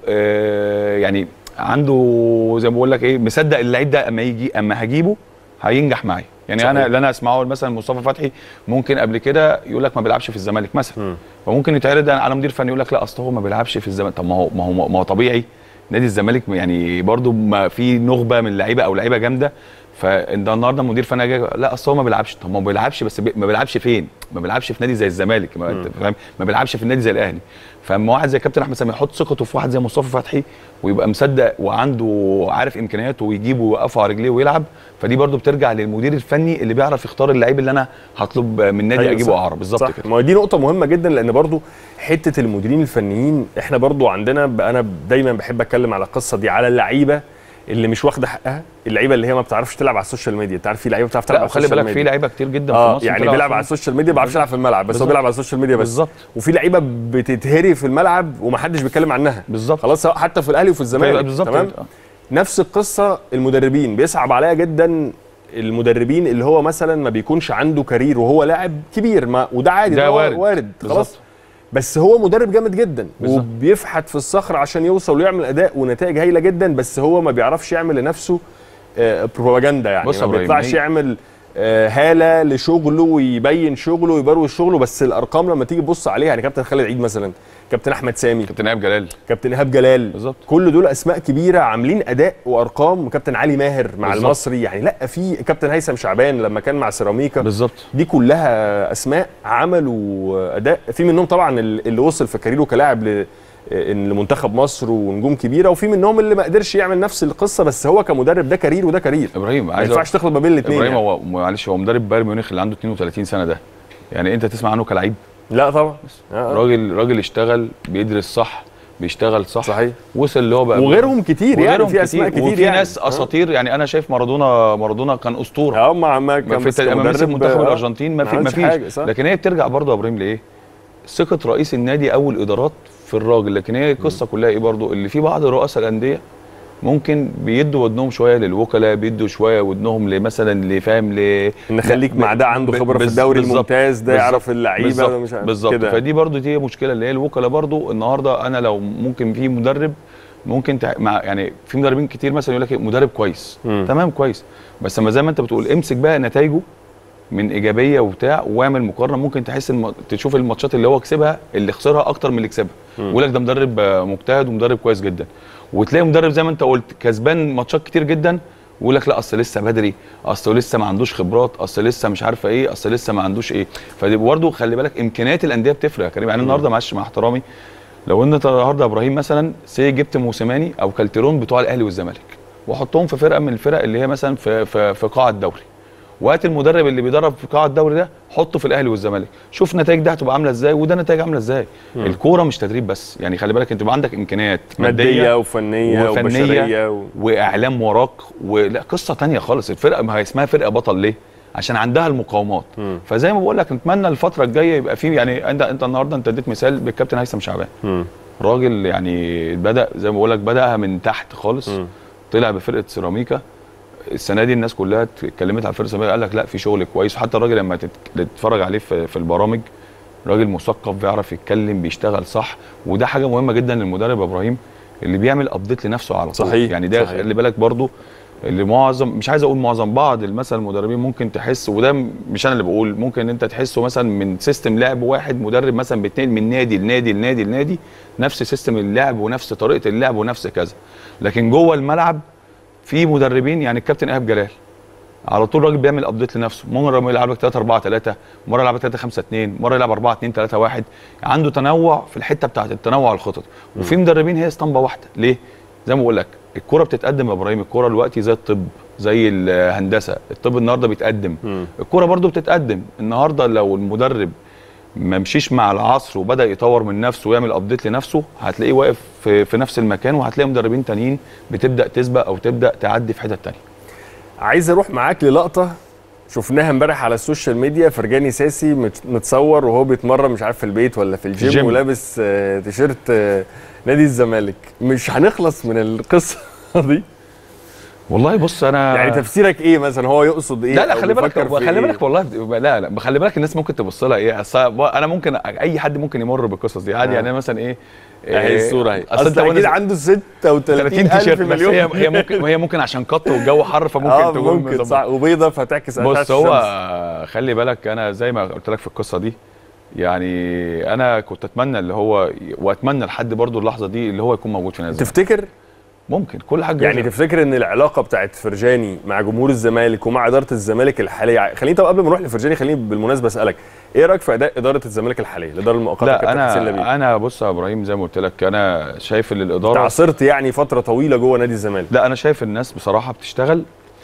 آه يعني عنده زي ما بقول لك ايه مصدق اللعيب ده اما يجي اما هجيبه هينجح معايا يعني صحيح. انا اللي انا اسمعه مثلا مصطفى فتحي ممكن قبل كده يقول لك ما بيلعبش في الزمالك مثلا مم. فممكن يتعرض على مدير فني يقول لك لا اصل هو ما بيلعبش في الزمالك طب ما هو ما هو ما هو طبيعي نادي الزمالك يعني برضو ما في نخبه من اللعيبه او لعيبه جامده فانت النهارده مدير فني جاي لا اصل هو ما بيلعبش طب ما هو بيلعبش بس بي... ما بيلعبش فين؟ ما بيلعبش في نادي زي الزمالك ما, أنت فاهم ما بيلعبش في النادي زي الاهلي فاما واحد زي كابتن احمد سامي يحط ثقته في واحد زي مصطفى فتحي ويبقى مصدق وعنده عارف امكانياته ويجيبه ويوقفه على رجليه ويلعب فدي برضو بترجع للمدير الفني اللي بيعرف يختار اللعيب اللي انا هطلب من نادي أيوة اجيبه صح. اعاره بالظبط صح. كده ما هي دي نقطة مهمة جدا لأن برضو حتة المديرين الفنيين احنا برضو عندنا ب- أنا دايما بحب أتكلم على القصة دي على اللعيبة اللي مش واخدة حقها اللعيبة اللي هي ما بتعرفش تلعب على السوشيال ميديا أنت عارف في لعيبة بتعرف تلعب لا على وخلي السوشيال بالك في ميديا لعيبه كتير جدا في اه مصر يعني بتلعب بيلعب على على السوشيال ميديا ما بيعرفش يلعب في الملعب بس هو بالظبط. بيلعب على السوشيال ميديا بس بالظبط. وفي لعيبة بتتهري في الملعب ومحدش بيتكلم عنها بالظبط. خلاص سواء حتى في الأهلي وفي الزمالك بالظبط تمام كده. نفس القصه المدربين بيصعب عليا جدا المدربين اللي هو مثلا ما بيكونش عنده كارير وهو لاعب كبير ما وده عادي ده هو وارد. وارد خلاص بالظبط. بس هو مدرب جامد جدا بالظبط. وبيفحت في الصخر عشان يوصل ويعمل اداء ونتائج هايله جدا بس هو ما بيعرفش يعمل لنفسه آه، بروباجندا يعني بص يا ما إبراهيم، بيطلعش هي- يعمل آه، هاله لشغله ويبين شغله ويبروز شغله بس الارقام لما تيجي تبص عليها يعني كابتن خالد عيد مثلا كابتن احمد سامي كابتن ايهاب جلال كابتن ايهاب جلال بالظبط. كل دول اسماء كبيره عاملين اداء وارقام وكابتن علي ماهر مع بالظبط. المصري يعني لا في كابتن هيثم شعبان لما كان مع سيراميكا بالظبط دي كلها اسماء عملوا اداء في منهم طبعا اللي وصل في كاريره كلاعب ل- لمنتخب مصر ونجوم كبيره وفي منهم اللي ما قدرش يعمل نفس القصه بس هو كمدرب ده كارير وده كارير ابراهيم ما عايز ينفعش تخلط ما بين الاثنين ابراهيم يعني. هو معلش هو مدرب بايرن ميونخ اللي عنده 32 سنه ده يعني انت تسمع عنه كلاعب لا طبعا آه. راجل راجل اشتغل بيدرس صح بيشتغل صح صحيح وصل اللي هو بقى وغيرهم كتير يعني وغيرهم في اسماء كتير, وفي يعني. ناس اساطير يعني انا شايف مارادونا مارادونا كان اسطوره اه مع ما ما كان في بس لما مسك كمدرب، منتخب آه، الارجنتين ما في ما عملش حاجة، فيش صح. لكن هي بترجع برضه يا ابراهيم لايه؟ ثقه رئيس النادي او الادارات في الراجل لكن هي القصه كلها ايه برضه اللي في بعض رؤساء الانديه ممكن بيدوا ودنهم شويه للوكلاء بيدوا شويه ودنهم لمثلا لفهم ل نخليك مع ده عنده ب- خبره في بز- الدوري بالظبط. الممتاز ده بالظبط. يعرف اللعيبه بالظبط ده مش عارف بالظبط كده. فدي برضو دي مشكله اللي هي الوكلاء برضو النهارده انا لو ممكن في مدرب ممكن تع... مع يعني في مدربين كتير مثلا يقول لك إيه، مدرب كويس مم. تمام كويس بس لما زي ما انت بتقول امسك بقى نتائجه من ايجابيه وبتاع واعمل مقارنه ممكن تحس الم... تشوف الماتشات اللي هو كسبها اللي خسرها اكتر من اللي كسبها ويقول لك ده مدرب آه، مجتهد ومدرب كويس جدا وتلاقي مدرب زي ما انت قلت كسبان ماتشات كتير جدا ويقول لك لا اصل لسه بدري اصل لسه ما عندوش خبرات اصل لسه مش عارفه ايه اصل لسه ما عندوش ايه فدي برضه خلي بالك امكانيات الانديه بتفرق يا كريم يعني النهارده معلش مع احترامي لو انت النهارده يا ابراهيم مثلا سي جبت موسيماني او كالتيرون بتوع الاهلي والزمالك وحطهم في فرقه من الفرق اللي هي مثلا في في, في قاع الدوري وهات المدرب اللي بيدرب في قاع الدوري ده حطه في الاهلي والزمالك شوف نتائج ده هتبقى عامله ازاي وده نتائج عامله ازاي الكوره مش تدريب بس يعني خلي بالك انت يبقى عندك امكانيات ماديه وفنيه وفنية وبشريه و... واعلام وراك ولا قصه تانية خالص الفرقه ما هي اسمها فرقه بطل ليه عشان عندها المقاومات مم. فزي ما بقول لك نتمنى الفتره الجايه يبقى في يعني انت انت النهارده انت اديت مثال بالكابتن هيثم شعبان مم. راجل يعني بدا زي ما بقول لك بداها من تحت خالص مم. طلع بفرقه سيراميكا السنه دي الناس كلها اتكلمت على فرقه سيراميكا قال لك لا في شغل كويس وحتى الراجل لما تت- تتفرج عليه في, في البرامج راجل مثقف بيعرف يتكلم بيشتغل صح وده حاجه مهمه جدا للمدرب يا ابراهيم اللي بيعمل ابديت لنفسه على طول صحيح، يعني ده صحيح. خلي بالك برضو اللي معظم مش عايز اقول معظم بعض مثلا المدربين ممكن تحس وده م- مش انا اللي بقول ممكن انت تحسه مثلا من سيستم لعب واحد مدرب مثلا بيتنقل من نادي لنادي لنادي لنادي نفس سيستم اللعب ونفس طريقه اللعب ونفس كذا لكن جوه الملعب في مدربين يعني الكابتن ايهاب جلال على طول راجل بيعمل ابديت لنفسه مره يلعب لك 3 4 3 مره يلعب 3 5 2 مره يلعب 4 2 3 1 عنده تنوع في الحته بتاعت التنوع الخطط وفي مدربين هي اسطمبه واحده ليه زي ما بقول لك الكوره بتتقدم يا ابراهيم الكوره دلوقتي زي الطب زي الهندسه الطب النهارده بيتقدم مم. الكوره برضو بتتقدم النهارده لو المدرب ما مشيش مع العصر وبدا يطور من نفسه ويعمل ابديت لنفسه هتلاقيه واقف في, في نفس المكان وهتلاقي مدربين تانيين بتبدا تسبق او تبدا تعدي في حتت تانيه عايز اروح معاك للقطه شفناها امبارح على السوشيال ميديا فرجاني ساسي مت- متصور وهو بيتمرن مش عارف في البيت ولا في الجيم, الجيم. ولابس آه، تيشيرت آه، نادي الزمالك مش هنخلص من القصه دي والله بص انا يعني تفسيرك ايه مثلا هو يقصد ايه لا لا أو خلي بالك بيفكر في خلي إيه؟ بالك والله لا لا خلي بالك الناس ممكن تبص لها ايه أصل انا ممكن اي حد ممكن يمر بالقصص دي عادي آه. يعني أنا مثلا ايه اهي الصوره اهي اصل انت اصل اكيد وأنا- عنده 36 30 الف تيشيرت بس مليون هي هي ممكن هي ممكن عشان قط والجو حر فممكن اه تكون ممكن مظبط. صح وبيضه فتعكس بص أشعة هو الشمس. خلي بالك انا زي ما قلت لك في القصه دي يعني انا كنت اتمنى اللي هو واتمنى لحد برضو اللحظه دي اللي هو يكون موجود في نادي الزمالك. تفتكر ممكن كل حاجه يعني تفتكر ان العلاقه بتاعت فرجاني مع جمهور الزمالك ومع اداره الزمالك الحاليه خليني طب قبل ما نروح لفرجاني خليني بالمناسبه اسالك ايه رايك في اداء اداره الزمالك الحاليه الاداره المؤقته لا كابتن حسين انا لبيب انا بص يا ابراهيم زي ما قلت لك انا شايف ان انت الاداره عاصرت يعني فتره طويله جوه نادي الزمالك لا انا شايف الناس بصراحه بتشتغل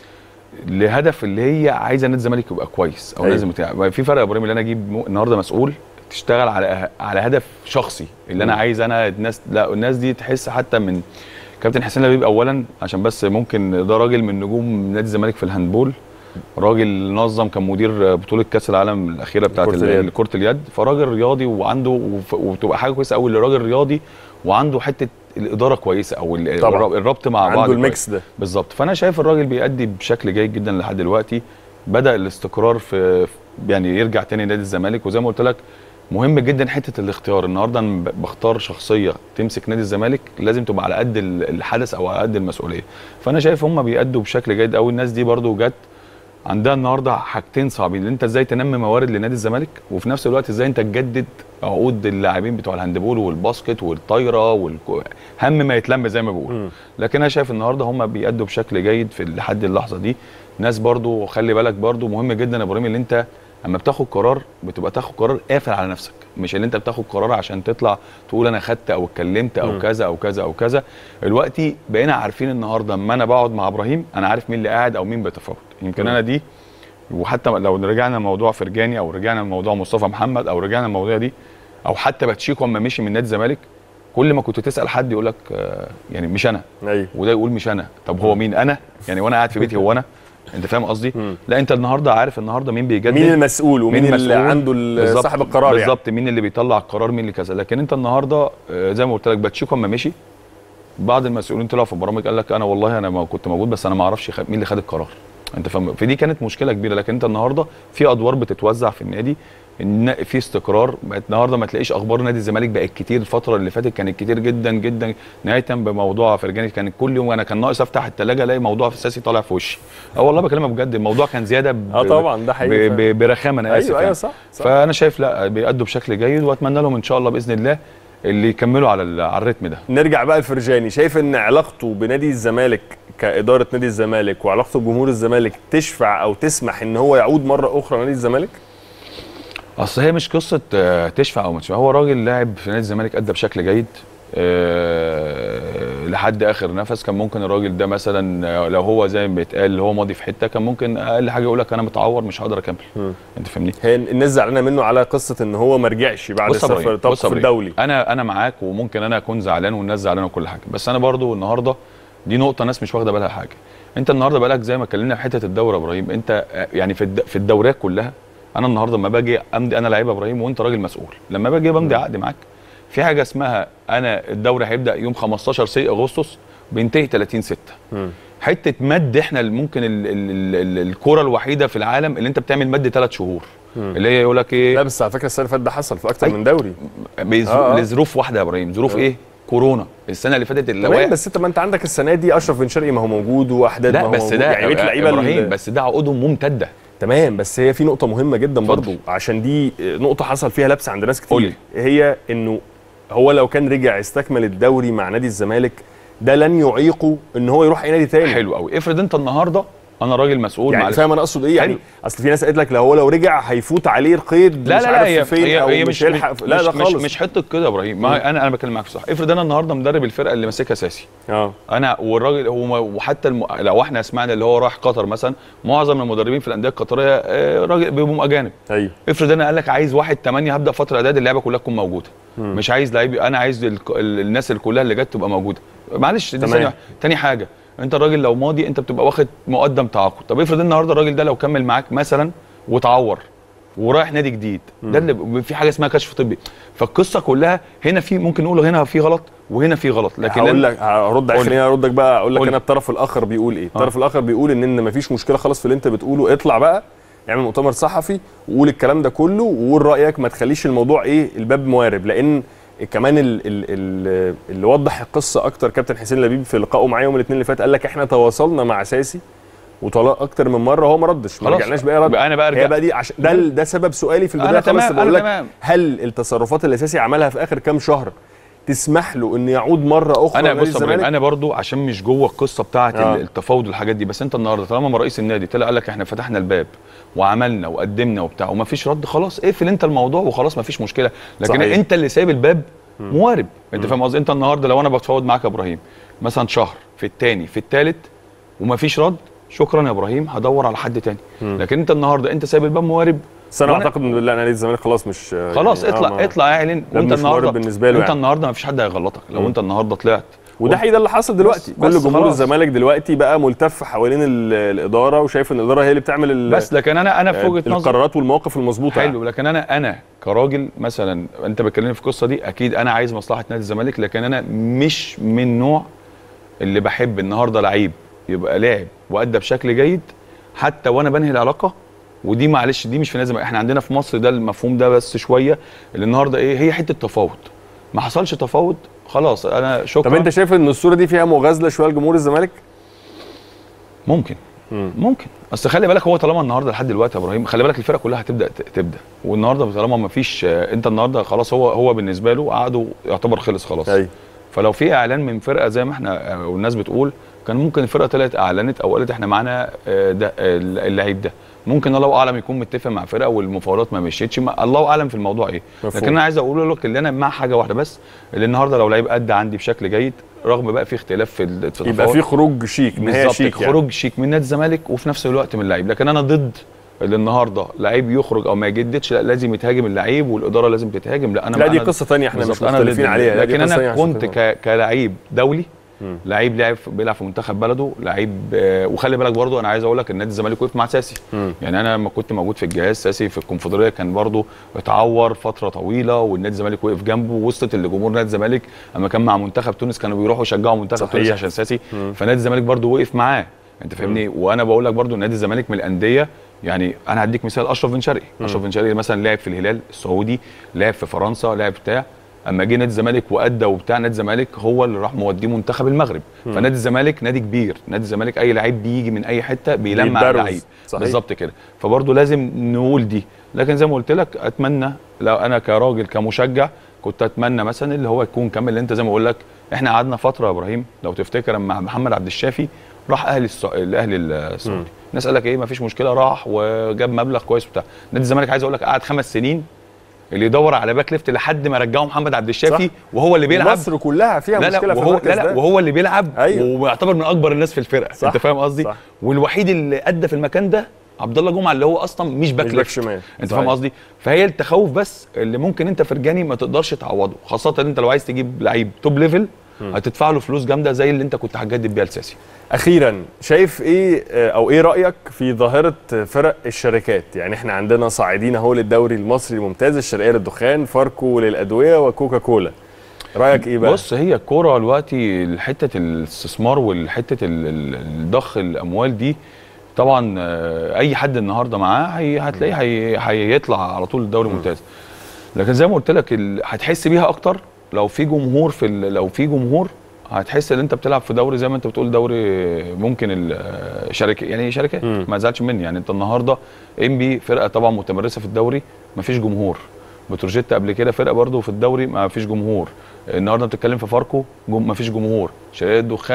لهدف اللي هي عايزه نادي الزمالك يبقى كويس او أيوة. لازم بتاع في فرق يا ابراهيم اللي انا اجيب م- النهارده مسؤول تشتغل على على هدف شخصي اللي انا مم. عايز انا الناس لا الناس دي تحس حتى من كابتن حسين لبيب اولا عشان بس ممكن ده راجل من نجوم نادي الزمالك في الهاندبول راجل نظم كان مدير بطوله كاس العالم الاخيره بتاعت كرة ال- اليد. كره اليد فراجل رياضي وعنده وف- وتبقى حاجه كويسه قوي لراجل رياضي وعنده حته الاداره كويسه او ال- طبعاً. الربط مع بعض عنده كويس. الميكس ده بالظبط فانا شايف الراجل بيأدي بشكل جيد جدا لحد دلوقتي بدا الاستقرار في في- يعني يرجع تاني نادي الزمالك وزي ما قلت لك مهم جدا حته الاختيار النهارده انا ب- بختار شخصيه تمسك نادي الزمالك لازم تبقى على قد ال- الحدث او على قد المسؤوليه فانا شايف هم بيأدوا بشكل جيد قوي الناس دي برضو جت عندها النهارده حاجتين صعبين ان انت ازاي تنمي موارد لنادي الزمالك وفي نفس الوقت ازاي انت تجدد عقود اللاعبين بتوع الهاندبول والباسكت والطايره والكو... هم ما يتلم زي ما بقول مم. لكن انا شايف النهارده هم بيأدوا بشكل جيد في لحد اللحظه دي ناس برضو خلي بالك برضو مهم جدا يا ابراهيم اللي انت اما بتاخد قرار بتبقى تاخد قرار قافل على نفسك مش اللي انت بتاخد قرار عشان تطلع تقول انا خدت او اتكلمت او مم. كذا او كذا او كذا دلوقتي بقينا عارفين النهارده اما انا بقعد مع ابراهيم انا عارف مين اللي قاعد او مين بيتفاوض يمكن مم. انا دي وحتى لو رجعنا لموضوع فرجاني او رجعنا لموضوع مصطفى محمد او رجعنا للموضوع دي او حتى باتشيكو اما مشي من نادي الزمالك كل ما كنت تسال حد يقول لك آه، يعني مش انا ايوه وده يقول مش انا طب هو مين انا يعني وانا قاعد في بيتي هو انا انت فاهم قصدي مم. لا انت النهارده عارف النهارده مين بيجدد مين المسؤول ومين مين اللي المسؤول؟ عنده ال- بالظبط- صاحب القرار يعني بالظبط مين اللي بيطلع القرار مين اللي كذا لكن انت النهارده آه، زي ما قلت لك باتشيكو اما مشي بعض المسؤولين طلعوا في برامج قال لك انا والله انا ما كنت موجود بس انا ما اعرفش خ- مين اللي خد القرار انت فاهم فدي كانت مشكله كبيره لكن انت النهارده في ادوار بتتوزع في النادي ان في استقرار بقت النهارده ما تلاقيش اخبار نادي الزمالك بقت كتير الفتره اللي فاتت كانت كتير جدا جدا نهايه بموضوع فرجاني كان كل يوم انا كان ناقص افتح الثلاجه الاقي موضوع اساسي طالع في وشي اه والله بكلمك بجد الموضوع كان زياده ب- اه طبعا ده ب- حقيقي فعلا. ب- برخامه انا اسف ايوه ايوه يعني. صح, صح. فانا شايف لا بيأدوا بشكل جيد واتمنى لهم ان شاء الله باذن الله اللي يكملوا على ال- على الريتم ده نرجع بقى لفرجاني شايف ان علاقته بنادي الزمالك كاداره نادي الزمالك وعلاقته بجمهور الزمالك تشفع او تسمح ان هو يعود مره اخرى نادي الزمالك اصل هي مش قصه آه، تشفع او ما تشفع هو راجل لاعب في نادي الزمالك ادى بشكل جيد أه لحد اخر نفس كان ممكن الراجل ده مثلا آه، لو هو زي ما بيتقال اللي هو ماضي في حته كان ممكن اقل حاجه يقول لك انا متعور مش هقدر اكمل مم. انت فاهمني هي الناس زعلانه منه على قصه ان هو ما رجعش بعد بص يا السفر إبراهيم، طب بص يا في إبراهيم، الدولي انا انا معاك وممكن انا اكون زعلان والناس زعلانه وكل حاجه بس انا برضو النهارده دي نقطه ناس مش واخده بالها حاجه انت النهارده بقالك زي ما اتكلمنا في حته الدوره يا ابراهيم انت آه، يعني في الد- في الدورات كلها انا النهارده لما باجي امضي انا لعيب يا ابراهيم وانت راجل مسؤول لما باجي بمضي عقد معاك في حاجه اسمها انا الدوري هيبدا يوم 15 سي اغسطس بينتهي 30 6 مم. حته مد احنا اللي ممكن ال- ال- ال- الكره الوحيده في العالم اللي انت بتعمل مد ثلاث شهور مم. اللي هي يقول لك ايه لا بس على فكره السنه اللي فاتت ده حصل في اكتر أي. من دوري بيز... آه، آه. لظروف واحده يا ابراهيم ظروف آه. ايه كورونا السنه اللي فاتت تمام اللوائح بس انت ما انت عندك السنه دي اشرف بن شرقي ما هو موجود واحداد ما لا هو بس موجود. ده يعني بقيت اللعيبه ابراهيم ال- بس ده عقودهم ممتده تمام بس هي في نقطه مهمه جدا اتفضل. برضو عشان دي نقطه حصل فيها لبس عند ناس قولي. كتير هي انه هو لو كان رجع استكمل الدوري مع نادي الزمالك ده لن يعيقه ان هو يروح اي نادي تاني حلو قوي افرض انت النهارده انا راجل مسؤول يعني معلش فاهم انا اقصد ايه يعني حلو. اصل في ناس قالت لك لو هو لو رجع هيفوت عليه القيد لا مش لا لا عارف هي فين هي, او هي مش مش هيلحق لا مش ده خالص مش, مش حته كده يا ابراهيم ما انا انا بكلم معاك صح افرض انا النهارده مدرب الفرقه اللي ماسكها اساسي اه انا والراجل هو ما- وحتى الم... لو احنا سمعنا اللي هو راح قطر مثلا معظم المدربين في الانديه القطريه آه، راجل بيبقوا اجانب ايوه افرض انا قال لك عايز واحد 8 هبدا فتره اعداد اللعبه كلها تكون موجوده مش عايز لعيب انا عايز ال... ال- الناس اللي كلها اللي جت تبقى موجوده معلش دي تمام. ثانيه تاني حاجه انت الراجل لو ماضي انت بتبقى واخد مقدم تعاقد طب افرض النهارده الراجل ده لو كمل معاك مثلا وتعور ورايح نادي جديد ده اللي ب- في حاجه اسمها كشف طبي فالقصه كلها هنا في ممكن نقول هنا في غلط وهنا في غلط لكن هقول لن- لك هرد قول لي. خليني اردك بقى اقول لك قول انا لي. الطرف الاخر بيقول ايه الطرف الاخر بيقول ان ان مفيش مشكله خالص في اللي انت بتقوله اطلع بقى اعمل مؤتمر صحفي وقول الكلام ده كله وقول رايك ما تخليش الموضوع ايه الباب موارب لان كمان ال ال ال اللي وضح القصه اكتر كابتن حسين لبيب في لقائه معايا يوم الاثنين اللي فات قال لك احنا تواصلنا مع ساسي وطلع اكتر من مره هو ما ردش ما خلاص. رجعناش باي رد بقى أنا بقى هي أرجع. بقى دي عشان ده ال- ده سبب سؤالي في البدايه أنا خالص تمام، بقول أنا لك تمام. هل التصرفات اللي ساسي عملها في اخر كام شهر تسمح له انه يعود مره اخرى انا لنادي بص يا إبراهيم، الزمالك؟ انا برضو عشان مش جوه القصه بتاعه آه. آه. التفاوض والحاجات دي بس انت النهارده طالما ما رئيس النادي طلع قال لك احنا فتحنا الباب وعملنا وقدمنا وبتاع وما فيش رد خلاص اقفل انت الموضوع وخلاص ما فيش مشكله لكن صحيح. صحيح. انت اللي سايب الباب موارب انت فاهم قصدي انت النهارده لو انا بتفاوض معاك يا ابراهيم مثلا شهر في الثاني في الثالث وما فيش رد شكرا يا ابراهيم هدور على حد تاني لكن انت النهارده انت سايب الباب موارب بس انا وأنا- اعتقد ان لا نادي الزمالك خلاص مش خلاص يعني اطلع آه، ما- اطلع اعلن ده وانت مش موارد النهارده بالنسبة له انت يعني. النهارده ما فيش حد هيغلطك لو مم. انت النهارده طلعت وده حقيقي ده اللي حصل دلوقتي بس- كل بس جمهور خلاص. الزمالك دلوقتي بقى ملتف حوالين ال- الاداره وشايف ان الاداره هي اللي بتعمل ال- بس لكن انا انا في آه، وجهه نظري القرارات والمواقف المظبوطه يعني. حلو لكن انا انا كراجل مثلا انت بتكلمني في القصه دي اكيد انا عايز مصلحه نادي الزمالك لكن انا مش من نوع اللي بحب النهارده لعيب يبقى لاعب وادى بشكل جيد حتى وانا بنهي العلاقه ودي معلش دي مش في نادي الزمالك احنا عندنا في مصر ده المفهوم ده بس شويه اللي النهارده ايه هي حته تفاوض ما حصلش تفاوض خلاص انا شكرا طب انت شايف ان الصوره دي فيها مغازله شويه لجمهور الزمالك؟ ممكن مم. ممكن اصل خلي بالك هو طالما النهارده لحد دلوقتي يا ابراهيم خلي بالك الفرقه كلها هتبدا ت- تبدا والنهارده طالما ما فيش آه، انت النهارده خلاص هو هو بالنسبه له عقده يعتبر خلص خلاص ايوه فلو في اعلان من فرقه زي ما احنا آه، والناس بتقول كان ممكن الفرقه طلعت اعلنت او قالت احنا معانا آه، ده آه، اللعيب ده ممكن الله اعلم يكون متفق مع فرقه والمفاوضات ما مشيتش ما الله اعلم في الموضوع ايه مفهوم. لكن انا عايز اقول لك اللي انا مع حاجه واحده بس اللي النهارده لو لعيب ادى عندي بشكل جيد رغم بقى في اختلاف في ال- في يبقى التفاوض. في خروج شيك نهايه بالظبط شيك يعني. خروج شيك من نادي الزمالك وفي نفس الوقت من اللعيب لكن انا ضد اللي النهارده لعيب يخرج او ما يجددش لا لازم يتهاجم اللعيب والاداره لازم تتهاجم لا انا لا دي أنا- قصه ثانيه احنا مش بالظبط، أنا مختلفين ضد عليها لا، دي لكن قصة تانية انا عشان كنت كده. ك... كلعيب دولي مم. لعيب لعب بيلعب في منتخب بلده لعيب آه، وخلي بالك برضو انا عايز اقول لك النادي الزمالك وقف مع ساسي مم. يعني انا لما كنت موجود في الجهاز ساسي في الكونفدراليه كان برضو اتعور فتره طويله والنادي الزمالك وقف جنبه وصلت لجمهور نادي الزمالك اما كان مع منتخب تونس كانوا بيروحوا يشجعوا منتخب صحيح. تونس عشان ساسي مم. فنادي الزمالك برضو وقف معاه انت فاهمني وانا بقول لك برضو نادي الزمالك من الانديه يعني انا هديك مثال اشرف بن شرقي اشرف بن شرقي مثلا لعب في الهلال السعودي لعب في فرنسا لعب بتاع اما جه نادي الزمالك وادى وبتاع نادي الزمالك هو اللي راح موديه منتخب المغرب فنادي الزمالك نادي كبير نادي الزمالك اي لعيب بيجي من اي حته بيلمع بيتبرز. اللعيب صحيح. بالظبط كده فبرضه لازم نقول دي لكن زي ما قلت لك اتمنى لو انا كراجل كمشجع كنت اتمنى مثلا اللي هو يكون كمل اللي انت زي ما بقول لك احنا قعدنا فتره يا ابراهيم لو تفتكر مع محمد عبد الشافي راح اهلي السع... الاهلي السعودي الناس قال لك ايه مفيش مشكله راح وجاب مبلغ كويس وبتاع نادي الزمالك عايز اقول لك قعد خمس سنين اللي يدور على باك ليفت لحد ما رجعه محمد عبد الشافي صح. وهو اللي بيلعب مصر كلها فيها لا لا مشكله في وهو المركز لا لا ده. وهو اللي بيلعب أيوة. ويعتبر من اكبر الناس في الفرقه صح. انت فاهم قصدي صح. والوحيد اللي ادى في المكان ده عبد الله جمعه اللي هو اصلا مش باك مش باك ليفت شمال. انت صحيح. فاهم قصدي فهي التخوف بس اللي ممكن انت فرجاني ما تقدرش تعوضه خاصه انت لو عايز تجيب لعيب توب ليفل هتدفع له فلوس جامده زي اللي انت كنت هتجدد بيها لساسي اخيرا شايف ايه آه، او ايه رايك في ظاهره فرق الشركات يعني احنا عندنا صاعدين اهو للدوري المصري الممتاز الشرقيه للدخان فاركو للادويه وكوكا كولا رايك ايه بقى بص هي الكوره دلوقتي حته الاستثمار والحته ال- ال- الضخ الاموال دي طبعا آه، اي حد النهارده معاه هي هتلاقيه هي هيطلع على طول الدوري الممتاز لكن زي ما قلت لك ال- هتحس بيها اكتر لو في جمهور في ال- لو في جمهور هتحس ان انت بتلعب في دوري زي ما انت بتقول دوري ممكن الشركه يعني شركات مم. ما زعلش مني يعني انت النهارده ام بي فرقه طبعا متمرسه في الدوري ما فيش جمهور بتروجيت قبل كده فرقه برضو في الدوري ما فيش جمهور النهارده بتتكلم في فاركو جم... ما فيش جمهور شرقيه الدخان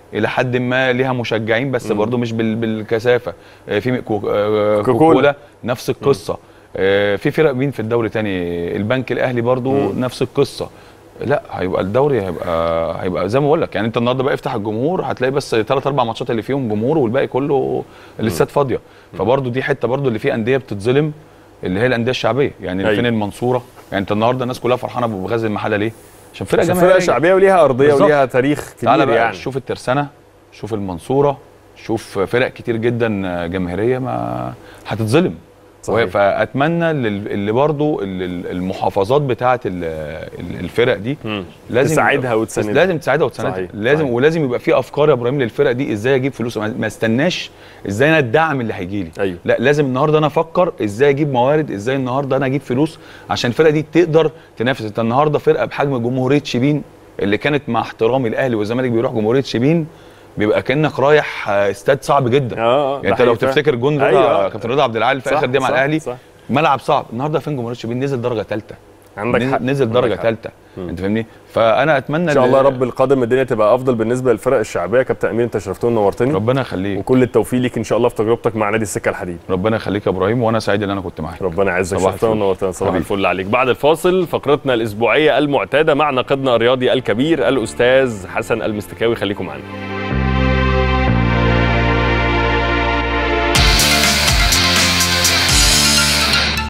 الى حد ما ليها مشجعين بس مم. برضو مش بال- بالكثافه آه، في كو- آه، كوكولا. كوكولا نفس القصه آه، في فرق مين في الدوري تاني البنك الاهلي برضو مم. نفس القصه لا هيبقى الدوري هيبقى هيبقى زي ما بقول لك يعني انت النهارده بقى افتح الجمهور هتلاقي بس ثلاث اربع ماتشات اللي فيهم جمهور والباقي كله الاستاد فاضيه فبرضو دي حته برضو اللي فيه انديه بتتظلم اللي هي الانديه الشعبيه يعني أيوة. فين المنصوره يعني انت النهارده الناس كلها فرحانه بغزل المحله ليه عشان فرقه عشان جماهيريه فرقه شعبيه وليها ارضيه بالظبط. وليها تاريخ تعالى كبير بقى يعني شوف الترسانه شوف المنصوره شوف فرق كتير جدا جماهيريه ما هتتظلم صحيح. وهي- فاتمنى لل- اللي برضو ال- ال- المحافظات بتاعه ال- ال- الفرق دي مم. لازم تساعدها وتساندها. لازم تساعدها وتساندها صحيح. لازم صحيح. ولازم يبقى في افكار يا ابراهيم للفرق دي ازاي اجيب فلوس ما ما استناش ازاي انا الدعم اللي هيجي لي أيوة. لا لازم النهارده انا افكر ازاي اجيب موارد ازاي النهارده انا اجيب فلوس عشان الفرقه دي تقدر تنافس انت النهارده فرقه بحجم جمهوريه شبين اللي كانت مع احترامي الاهلي والزمالك بيروح جمهوريه شبين بيبقى كانك رايح آه، استاد صعب جدا اه آه، يعني ده انت لو حقيقي تفتكر جون رضا أيوة. كابتن رضا عبد العال في صح، اخر دقيقه مع صح، الاهلي صح. ملعب صعب النهارده فين جمهوريه شبين نزل درجه ثالثه عندك حق نزل عندك درجه حق. ثالثه انت فاهمني فانا اتمنى ان شاء الله يا ال- رب القادم الدنيا تبقى افضل بالنسبه للفرق الشعبيه كابتن امير انت شرفتني ونورتني ربنا يخليك وكل التوفيق ليك ان شاء الله في تجربتك مع نادي السكه الحديد ربنا يخليك يا ابراهيم وانا سعيد ان انا كنت معاك ربنا يعزك صباح شرفتنا الفل. ونورتنا صباح حبيبي. الفل عليك بعد الفاصل فقرتنا الاسبوعيه المعتاده مع ناقدنا الرياضي الكبير الاستاذ حسن المستكاوي خليكم معانا